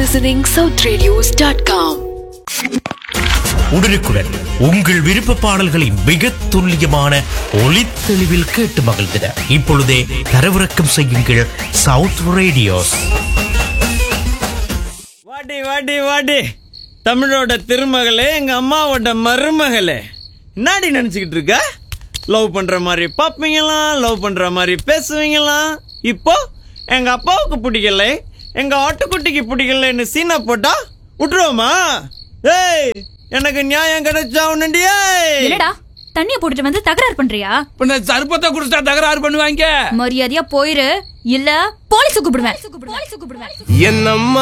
listening southradios.com. உடனுக்குடன் உங்கள் விருப்ப பாடல்களை மிக துல்லியமான ஒளித்தெளிவில் கேட்டு மகிழ்ந்திட இப்பொழுதே தரவிறக்கம் செய்யுங்கள் சவுத் ரேடியோஸ் வாடி வாடி வாடி தமிழோட திருமகளே எங்க அம்மாவோட மருமகளே என்னடி நினைச்சுக்கிட்டு இருக்க லவ் பண்ற மாதிரி பார்ப்பீங்களாம் லவ் பண்ற மாதிரி பேசுவீங்களாம் இப்போ எங்க அப்பாவுக்கு பிடிக்கல எங்க ஆட்டுக்குட்டிக்கு பிடிக்கலன்னு சீனா போட்டா விட்டுருவோமா ஏய் எனக்கு நியாயம் கிடைச்சா உன்னண்டியே என்னடா தண்ணிய போட்டுட்டு வந்து தகராறு பண்றியா பின்ன சர்பத்தை குடிச்சா தகராறு பண்ணுவாங்க மரியாதையா போயிரு இல்ல போலீஸ் கூப்பிடுவேன் என்னம்மா